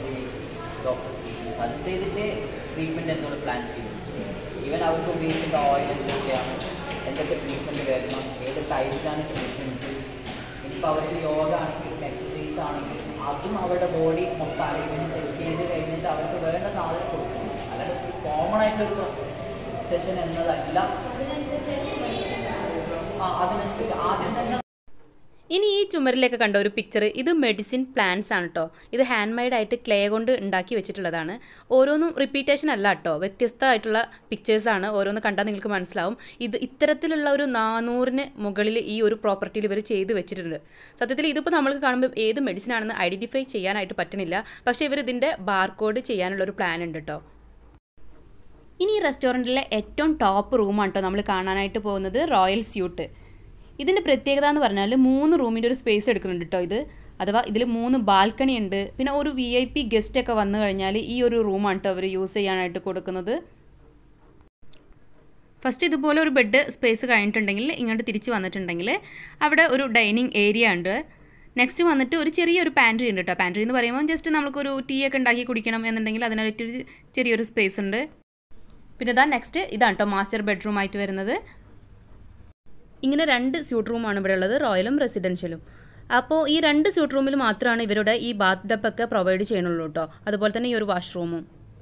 സജസ്റ്റ് ചെയ്തിട്ട് ട്രീറ്റ്മെൻറ്റ് എന്നോട് പ്ലാൻ ചെയ്തു ഈവൻ അവർക്ക് ഉപയോഗിക്കേണ്ട ഓയിൽ എന്തൊക്കെയാണ് എന്തൊക്കെ ട്രീറ്റ്മെൻറ്റ് വരണം ഏത് ടൈപ്പിലാണ് ട്രീറ്റ്മെൻറ്റ്സ് ഇനിയിപ്പോൾ അവർക്ക് യോഗ ആണെങ്കിലും എക്സസൈസ് ആണെങ്കിലും അതും അവരുടെ ബോഡി മൊത്തം അലൈൻമെൻറ്റ് ചെക്ക് ചെയ്ത് കഴിഞ്ഞിട്ട് അവർക്ക് വേണ്ട സാധനം കൊടുക്കും അല്ലാതെ കോമൺ ആയിട്ടൊരു സെഷൻ എന്നതല്ല ആ അതിനനുസരിച്ച് ആദ്യം തന്നെ ഇനി ഈ ചുമരിലേക്ക് കണ്ട ഒരു പിക്ചർ ഇത് മെഡിസിൻ പ്ലാന്റ്സ് ആണ് കേട്ടോ ഇത് ഹാൻഡ് മെയ്ഡ് ആയിട്ട് ക്ലേ കൊണ്ട് ഉണ്ടാക്കി വെച്ചിട്ടുള്ളതാണ് ഓരോന്നും റിപ്പീറ്റേഷൻ അല്ല കേട്ടോ വ്യത്യസ്തമായിട്ടുള്ള പിക്ചേഴ്സാണ് ഓരോന്ന് കണ്ടാൽ നിങ്ങൾക്ക് മനസ്സിലാവും ഇത് ഇത്തരത്തിലുള്ള ഒരു നാനൂറിന് മുകളിൽ ഈ ഒരു പ്രോപ്പർട്ടിയിൽ ഇവർ ചെയ്ത് വെച്ചിട്ടുണ്ട് സത്യത്തിൽ ഇതിപ്പോൾ നമ്മൾക്ക് കാണുമ്പോൾ ഏത് മെഡിസിൻ ആണെന്ന് ഐഡൻറ്റിഫൈ ചെയ്യാനായിട്ട് പറ്റണില്ല പക്ഷേ ഇവർ ഇതിൻ്റെ ബാർകോഡ് ചെയ്യാനുള്ള ഒരു പ്ലാൻ ഉണ്ട് കേട്ടോ ഇനി ഈ റെസ്റ്റോറൻറ്റിലെ ഏറ്റവും ടോപ്പ് റൂമാണ് കേട്ടോ നമ്മൾ കാണാനായിട്ട് പോകുന്നത് റോയൽ സ്യൂട്ട് ഇതിൻ്റെ പ്രത്യേകത എന്ന് പറഞ്ഞാൽ മൂന്ന് റൂമിൻ്റെ ഒരു സ്പേസ് എടുക്കുന്നുണ്ട് കേട്ടോ ഇത് അഥവാ ഇതിൽ മൂന്ന് ബാൽക്കണി ഉണ്ട് പിന്നെ ഒരു വി ഐ പി ഗസ്റ്റ് ഒക്കെ വന്നു കഴിഞ്ഞാൽ ഈ ഒരു റൂമാണ് കേട്ടോ അവർ യൂസ് ചെയ്യാനായിട്ട് കൊടുക്കുന്നത് ഫസ്റ്റ് ഇതുപോലെ ഒരു ബെഡ് സ്പേസ് കഴിഞ്ഞിട്ടുണ്ടെങ്കിൽ ഇങ്ങോട്ട് തിരിച്ച് വന്നിട്ടുണ്ടെങ്കിൽ അവിടെ ഒരു ഡൈനിങ് ഏരിയ ഉണ്ട് നെക്സ്റ്റ് വന്നിട്ട് ഒരു ചെറിയൊരു പാൻട്രി ഉണ്ട് കേട്ടോ പാൻട്രി എന്ന് പറയുമ്പോൾ ജസ്റ്റ് നമുക്കൊരു ടീ ഒക്കെ ഉണ്ടാക്കി കുടിക്കണം എന്നുണ്ടെങ്കിൽ അതിനായിട്ടൊരു ചെറിയൊരു സ്പേസ് ഉണ്ട് പിന്നെ ഇതാ നെക്സ്റ്റ് ഇതാണ് കേട്ടോ മാസ്റ്റർ ബെഡ്റൂം ആയിട്ട് വരുന്നത് ഇങ്ങനെ രണ്ട് സ്യൂട്ട് റൂമാണ് ഇവിടെ ഉള്ളത് റോയലും റെസിഡൻഷ്യലും അപ്പോൾ ഈ രണ്ട് സ്യൂട്ട് റൂമിൽ മാത്രമാണ് ഇവരുടെ ഈ ബാത്ത് ഡപ്പൊക്കെ പ്രൊവൈഡ് ചെയ്യണുള്ളൂ കേട്ടോ അതുപോലെ തന്നെ ഈ ഒരു വാഷ്റൂമും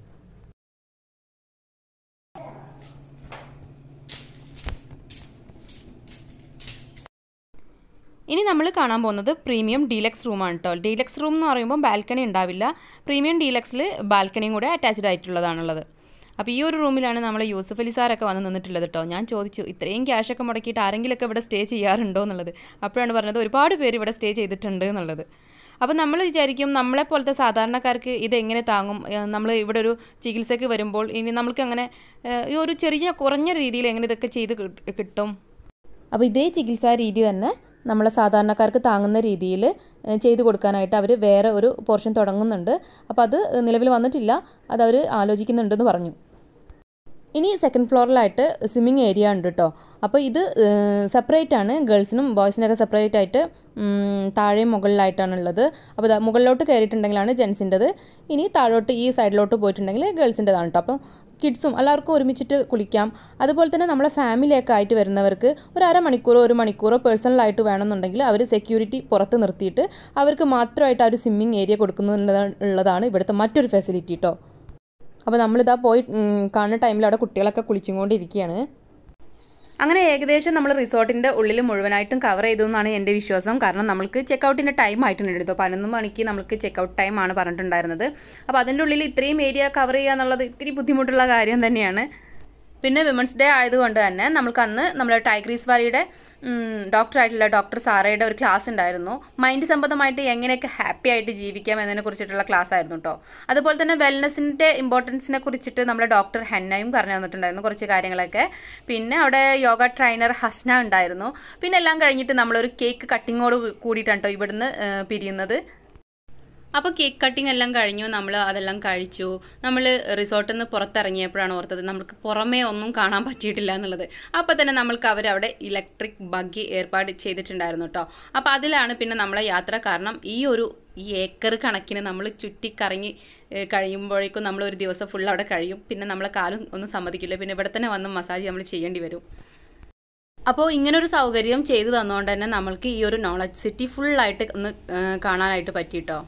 ഇനി നമ്മൾ കാണാൻ പോകുന്നത് പ്രീമിയം ഡീലക്സ് റൂമാണ് കേട്ടോ ഡീലക്സ് റൂം എന്ന് പറയുമ്പോൾ ബാൽക്കണി ഉണ്ടാവില്ല പ്രീമിയം ഡീലക്സിൽ ബാൽക്കണിയും കൂടെ അറ്റാച്ച്ഡ് ആയിട്ടുള്ളതാണുള്ളത് അപ്പോൾ ഈ ഒരു റൂമിലാണ് നമ്മൾ യൂസഫ് അലി സാറൊക്കെ വന്ന് നിന്നിട്ടുള്ളത് കേട്ടോ ഞാൻ ചോദിച്ചു ഇത്രയും ക്യാഷൊക്കെ മുടക്കിയിട്ട് ആരെങ്കിലുമൊക്കെ ഇവിടെ സ്റ്റേ ചെയ്യാറുണ്ടോ എന്നുള്ളത് അപ്പോഴാണ് പറഞ്ഞത് ഒരുപാട് പേര് ഇവിടെ സ്റ്റേ ചെയ്തിട്ടുണ്ട് എന്നുള്ളത് അപ്പോൾ നമ്മൾ വിചാരിക്കും നമ്മളെ പോലത്തെ സാധാരണക്കാർക്ക് ഇതെങ്ങനെ താങ്ങും ഏഹ് നമ്മൾ ഇവിടെ ഒരു ചികിത്സയ്ക്ക് വരുമ്പോൾ ഇനി നമ്മൾക്ക് അങ്ങനെ ഏഹ് ഈ ഒരു ചെറിയ കുറഞ്ഞ രീതിയിൽ എങ്ങനെ ഇതൊക്കെ ചെയ്ത് കിട്ട്- കിട്ടും അപ്പോൾ ഇതേ ചികിത്സാ രീതി തന്നെ നമ്മളെ സാധാരണക്കാർക്ക് താങ്ങുന്ന രീതിയിൽ ചെയ്തു കൊടുക്കാനായിട്ട് അവർ വേറെ ഒരു പോർഷൻ തുടങ്ങുന്നുണ്ട് അപ്പോൾ അത് നിലവിൽ വന്നിട്ടില്ല അത് അവർ ആലോചിക്കുന്നുണ്ടെന്ന് പറഞ്ഞു ഇനി സെക്കൻഡ് ഫ്ലോറിലായിട്ട് സ്വിമ്മിങ് ഏരിയ ഉണ്ട് കേട്ടോ അപ്പോൾ ഇത് സെപ്പറേറ്റ് ആണ് ഗേൾസിനും ബോയ്സിനൊക്കെ സെപ്പറേറ്റ് ആയിട്ട് ഉം, താഴെയും മുകളിലായിട്ടാണ് ഉള്ളത് അപ്പോൾ ദാ മുകളിലോട്ട് കയറിയിട്ടുണ്ടെങ്കിലാണ് ജെൻസിൻ്റെത് ഇനി താഴോട്ട് ഈ സൈഡിലോട്ട് പോയിട്ടുണ്ടെങ്കിൽ ഗേൾസിൻ്റെതാണ് കേട്ടോ അപ്പോൾ കിഡ്സും എല്ലാവർക്കും ഒരുമിച്ചിട്ട് കുളിക്കാം അതുപോലെ തന്നെ നമ്മളെ ഫാമിലിയൊക്കെ ആയിട്ട് വരുന്നവർക്ക് ഒരു അരമണിക്കൂറോ ഒരു മണിക്കൂറോ പേഴ്സണലായിട്ട് വേണമെന്നുണ്ടെങ്കിൽ അവർ സെക്യൂരിറ്റി പുറത്ത് നിർത്തിയിട്ട് അവർക്ക് മാത്രമായിട്ട് ആ ഒരു സ്വിമ്മിങ് ഏരിയ കൊടുക്കുന്നുള്ളതാണ് ഇവിടുത്തെ മറ്റൊരു ഫെസിലിറ്റി കേട്ടോ അപ്പോൾ നമ്മളിതാ പോയി ഉം, കാണുന്ന ടൈമിൽ അവിടെ കുട്ടികളൊക്കെ കുളിച്ചും കൊണ്ടിരിക്കുകയാണ് അങ്ങനെ ഏകദേശം നമ്മൾ റിസോർട്ടിൻ്റെ ഉള്ളിൽ മുഴുവനായിട്ടും കവർ ചെയ്തു എന്നാണ് എൻ്റെ വിശ്വാസം കാരണം നമ്മൾക്ക് ചെക്കൗട്ടിൻ്റെ ടൈം ആയിട്ടുണ്ട് എടുത്തോ പതിനൊന്ന് മണിക്ക് നമുക്ക് ചെക്കൗട്ട് ടൈം ആണ് പറഞ്ഞിട്ടുണ്ടായിരുന്നത് അപ്പോൾ അതിൻ്റെ ഉള്ളിൽ ഇത്രയും ഏരിയ കവർ ചെയ്യുക എന്നുള്ളത് ഇത്തിരി ബുദ്ധിമുട്ടുള്ള കാര്യം തന്നെയാണ് പിന്നെ വിമൻസ് ഡേ ആയതുകൊണ്ട് തന്നെ നമുക്ക് അന്ന് നമ്മുടെ ടൈഗ്രീസ് വാലിയുടെ ഡോക്ടറായിട്ടുള്ള ഡോക്ടർ സാറയുടെ ഒരു ക്ലാസ് ഉണ്ടായിരുന്നു മൈൻഡ് സംബന്ധമായിട്ട് എങ്ങനെയൊക്കെ ഹാപ്പി ആയിട്ട് ജീവിക്കാം എന്നതിനെ കുറിച്ചിട്ടുള്ള ക്ലാസ് ആയിരുന്നു കേട്ടോ അതുപോലെ തന്നെ വെൽനെസ്സിൻ്റെ ഇമ്പോർട്ടൻസിനെ കുറിച്ചിട്ട് നമ്മുടെ ഡോക്ടർ ഹെന്നയും പറഞ്ഞു തന്നിട്ടുണ്ടായിരുന്നു കുറച്ച് കാര്യങ്ങളൊക്കെ പിന്നെ അവിടെ യോഗ ട്രെയിനർ ഹസ്ന ഉണ്ടായിരുന്നു പിന്നെ എല്ലാം കഴിഞ്ഞിട്ട് നമ്മളൊരു കേക്ക് കട്ടിങ്ങോട് കൂടിയിട്ടാണ് കേട്ടോ ഇവിടുന്ന് ഏഹ്, പിരിയുന്നത് അപ്പോൾ കേക്ക് കട്ടിംഗ് എല്ലാം കഴിഞ്ഞു നമ്മൾ അതെല്ലാം കഴിച്ചു നമ്മൾ റിസോർട്ടിൽ നിന്ന് പുറത്തിറങ്ങിയപ്പോഴാണ് ഓർത്തത് നമുക്ക് പുറമേ ഒന്നും കാണാൻ പറ്റിയിട്ടില്ല എന്നുള്ളത് അപ്പോൾ തന്നെ നമ്മൾക്ക് അവർ ഇലക്ട്രിക് ബഗ്ഗി ഏർപ്പാട് ചെയ്തിട്ടുണ്ടായിരുന്നു കേട്ടോ അപ്പോൾ അതിലാണ് പിന്നെ നമ്മളെ യാത്ര കാരണം ഈ ഒരു ഈ ഏക്കർ കണക്കിന് നമ്മൾ ചുറ്റിക്കറങ്ങി ഏഹ്, കഴിയുമ്പോഴേക്കും നമ്മൾ ഒരു ദിവസം ഫുൾ അവിടെ കഴിയും പിന്നെ നമ്മളെ കാലും ഒന്നും സമ്മതിക്കില്ല പിന്നെ ഇവിടെ തന്നെ വന്ന് മസാജ് നമ്മൾ ചെയ്യേണ്ടി വരും അപ്പോൾ ഇങ്ങനൊരു സൗകര്യം ചെയ്തു തന്നുകൊണ്ട് തന്നെ നമ്മൾക്ക് ഈ ഒരു നോളജ് സിറ്റി ഫുള്ളായിട്ട് ഒന്ന് ഏഹ്, കാണാനായിട്ട് പറ്റിയിട്ടോ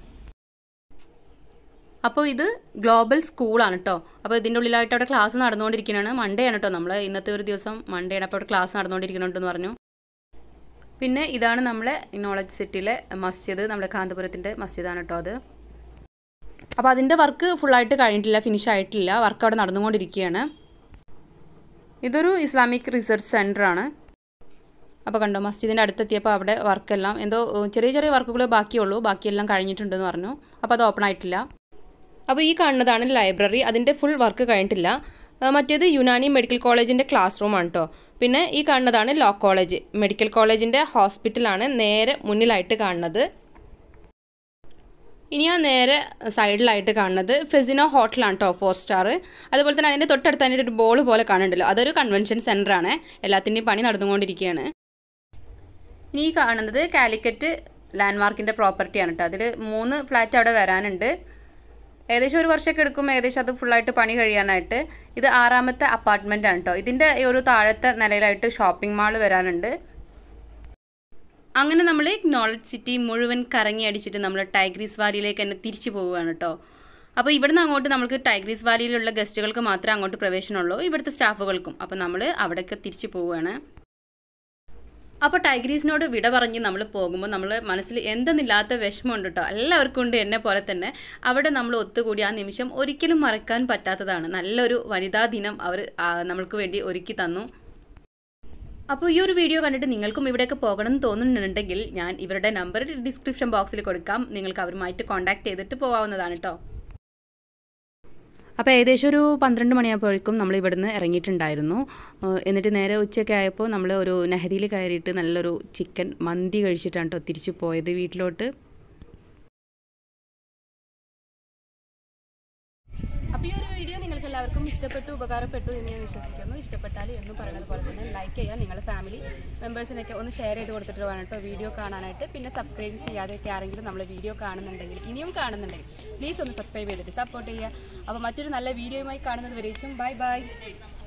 അപ്പോൾ ഇത് ഗ്ലോബൽ സ്കൂളാണ് കേട്ടോ അപ്പോൾ ഇതിൻ്റെ ഉള്ളിലായിട്ട് അവിടെ ക്ലാസ് നടന്നുകൊണ്ടിരിക്കുന്നതാണ് മൺഡേ ആണ് കേട്ടോ നമ്മൾ ഇന്നത്തെ ഒരു ദിവസം മൺഡേ ആണ് അപ്പോൾ അവിടെ ക്ലാസ് നടന്നുകൊണ്ടിരിക്കുന്നുണ്ടെന്ന് പറഞ്ഞു പിന്നെ ഇതാണ് നമ്മളെ നോളജ് സിറ്റിയിലെ മസ്ജിദ് നമ്മുടെ കാന്തപുരത്തിൻ്റെ മസ്ജിദാണ് കേട്ടോ അത് അപ്പോൾ അതിൻ്റെ വർക്ക് ഫുള്ളായിട്ട് കഴിഞ്ഞിട്ടില്ല ഫിനിഷ് ആയിട്ടില്ല വർക്ക് അവിടെ നടന്നുകൊണ്ടിരിക്കുകയാണ് ഇതൊരു ഇസ്ലാമിക് റിസർച്ച് സെൻ്ററാണ് അപ്പോൾ കണ്ടോ മസ്ജിദിൻ്റെ അടുത്തെത്തിയപ്പോൾ അവിടെ വർക്കെല്ലാം എന്തോ ഏഹ്, ചെറിയ ചെറിയ വർക്കുകൾ ബാക്കിയുള്ളൂ ബാക്കിയെല്ലാം കഴിഞ്ഞിട്ടുണ്ടെന്ന് പറഞ്ഞു അപ്പോൾ അത് ഓപ്പൺ ആയിട്ടില്ല അപ്പോൾ ഈ കാണുന്നതാണ് ലൈബ്രറി അതിൻ്റെ ഫുൾ വർക്ക് കഴിഞ്ഞിട്ടില്ല ആ, മറ്റേത് യുനാനി മെഡിക്കൽ കോളേജിൻ്റെ ക്ലാസ് റൂമാണ് കേട്ടോ പിന്നെ ഈ കാണുന്നതാണ് ലോ കോളേജ് മെഡിക്കൽ കോളേജിൻ്റെ ഹോസ്പിറ്റലാണ് നേരെ മുന്നിലായിട്ട് കാണുന്നത് ഇനി ആ നേരെ സൈഡിലായിട്ട് കാണുന്നത് ഫെസിനോ ഹോട്ടലാണ് കേട്ടോ ഫോർ സ്റ്റാർ അതുപോലെ തന്നെ അതിൻ്റെ തൊട്ടടുത്ത് തന്നെ ഒരു ബോൾ പോലെ കാണുന്നുണ്ടല്ലോ അതൊരു കൺവെൻഷൻ സെൻ്ററാണ് എല്ലാത്തിൻ്റെയും പണി നടന്നുകൊണ്ടിരിക്കുകയാണ് ഇനി ഈ കാണുന്നത് കാലിക്കറ്റ് ലാൻഡ്മാർക്കിൻ്റെ പ്രോപ്പർട്ടിയാണ് കേട്ടോ അതിൽ മൂന്ന് ഫ്ലാറ്റ് അവിടെ വരാനുണ്ട് ഏകദേശം ഒരു വർഷമൊക്കെ എടുക്കും ഏകദേശം അത് ഫുള്ളായിട്ട് പണി കഴിയാനായിട്ട് ഇത് ആറാമത്തെ അപ്പാർട്ട്മെൻ്റ് ആണ് കേട്ടോ ഇതിൻ്റെ ഈ ഒരു താഴത്തെ നിലയിലായിട്ട് ഷോപ്പിംഗ് മാൾ വരാനുണ്ട് അങ്ങനെ നമ്മൾ നോളജ് സിറ്റി മുഴുവൻ കറങ്ങി അടിച്ചിട്ട് നമ്മൾ ടൈഗ്രീസ് വാലിയിലേക്ക് തന്നെ തിരിച്ചു പോവുകയാണ് കേട്ടോ അപ്പോൾ ഇവിടുന്ന് അങ്ങോട്ട് നമുക്ക് ടൈഗ്രീസ് വാലിയിലുള്ള ഗസ്റ്റുകൾക്ക് മാത്രമേ അങ്ങോട്ട് പ്രവേശനമുള്ളൂ ഇവിടുത്തെ സ്റ്റാഫുകൾക്കും അപ്പോൾ നമ്മൾ അവിടേക്ക് തിരിച്ചു പോവുകയാണ് അപ്പോൾ ടൈഗ്രീസിനോട് വിട പറഞ്ഞ് നമ്മൾ പോകുമ്പോൾ നമ്മൾ മനസ്സിൽ എന്തെന്നില്ലാത്ത വിഷമമുണ്ട് കേട്ടോ എല്ലാവർക്കും ഉണ്ട് എന്നെ പോലെ തന്നെ അവിടെ നമ്മൾ ഒത്തുകൂടി ആ നിമിഷം ഒരിക്കലും മറക്കാൻ പറ്റാത്തതാണ് നല്ലൊരു വനിതാ ദിനം അവർ നമ്മൾക്ക് വേണ്ടി ഒരുക്കി തന്നു അപ്പോൾ ഈ ഒരു വീഡിയോ കണ്ടിട്ട് നിങ്ങൾക്കും ഇവിടെയൊക്കെ പോകണം എന്ന് തോന്നുന്നുണ്ടെങ്കിൽ ഞാൻ ഇവരുടെ നമ്പർ ഡിസ്ക്രിപ്ഷൻ ബോക്സിൽ കൊടുക്കാം നിങ്ങൾക്ക് അവരുമായിട്ട് കോൺടാക്ട് ചെയ്തിട്ട് പോകാവുന്നതാണ് കേട്ടോ അപ്പോൾ ഏകദേശം ഒരു പന്ത്രണ്ട് മണിയാകുമ്പോഴേക്കും നമ്മൾ ഇവിടുന്ന് ഇറങ്ങിയിട്ടുണ്ടായിരുന്നു ഏഹ് എന്നിട്ട് നേരെ ഉച്ചയൊക്കെ ആയപ്പോൾ നമ്മൾ ഒരു നെഹദിയിൽ കയറിയിട്ട് നല്ലൊരു ചിക്കൻ മന്തി കഴിച്ചിട്ടാണ് കേട്ടോ തിരിച്ചു പോയത് വീട്ടിലോട്ട് അപ്പോൾ ഈ ഒരു വീഡിയോ നിങ്ങൾക്ക് എല്ലാവർക്കും ഇഷ്ടപ്പെട്ടു ഉപകാരപ്പെട്ടു എന്ന് ഞാൻ വിശ്വസിക്കുന്നു ഇഷ്ടപ്പെട്ടാൽ എന്നും പറയുന്നത് പോലെ തന്നെ ലൈക്ക് ചെയ്യുക നിങ്ങളുടെ ഫാമിലി മെമ്പേഴ്സിനൊക്കെ ഒന്ന് ഷെയർ ചെയ്ത് കൊടുത്തിട്ട് വേണം കേട്ടോ വീഡിയോ കാണാനായിട്ട് പിന്നെ സബ്സ്ക്രൈബ് ചെയ്യാതെയൊക്കെ ആരെങ്കിലും നമ്മൾ വീഡിയോ കാണുന്നുണ്ടെങ്കിൽ ഇനിയും കാണുന്നുണ്ടെങ്കിൽ പ്ലീസ് ഒന്ന് സബ്സ്ക്രൈബ് ചെയ്തിട്ട് സപ്പോർട്ട് ചെയ്യുക അപ്പോൾ മറ്റൊരു നല്ല വീഡിയോയുമായി കാണുന്നത് വരേക്കും ബൈ ബൈ